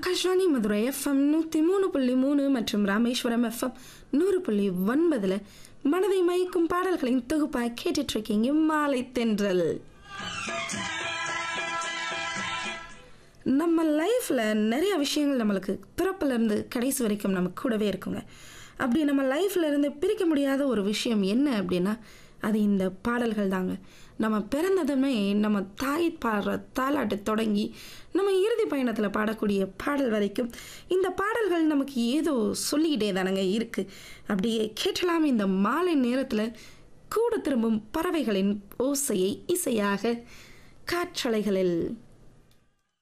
Akashvani Madurai FM நூற்றி மூணு புள்ளி மூணு மற்றும் ராமேஸ்வரம் எஃப்எம் நூறு புள்ளி ஒன்பதில் மனதை மயக்கும் பாடல்களின் தொகுப்பாக கேட்டுட்டு இருக்கீங்க மாலை தென்றல் நம்ம லைஃப்பில் நிறைய விஷயங்கள் நம்மளுக்கு பிறப்பிலேருந்து கடைசி வரைக்கும் நம்ம கூடவே இருக்குங்க அப்படி நம்ம லைஃப்ல இருந்து பிரிக்க முடியாத ஒரு விஷயம் என்ன அப்படின்னா அது இந்த பாடல்கள் தாங்க நம்ம பிறந்ததுமே நம்ம தாய் பாடுற தாலாட்டு தொடங்கி நம்ம இறுதி பயணத்தில் பாடக்கூடிய பாடல் வரைக்கும் இந்த பாடல்கள் நமக்கு ஏதோ சொல்லிக்கிட்டே தானங்க இருக்குது அப்படியே கேட்டலாம் இந்த மாலை நேரத்தில் கூட திரும்பும் பறவைகளின் ஓசையை இசையாக காற்றலைகளில்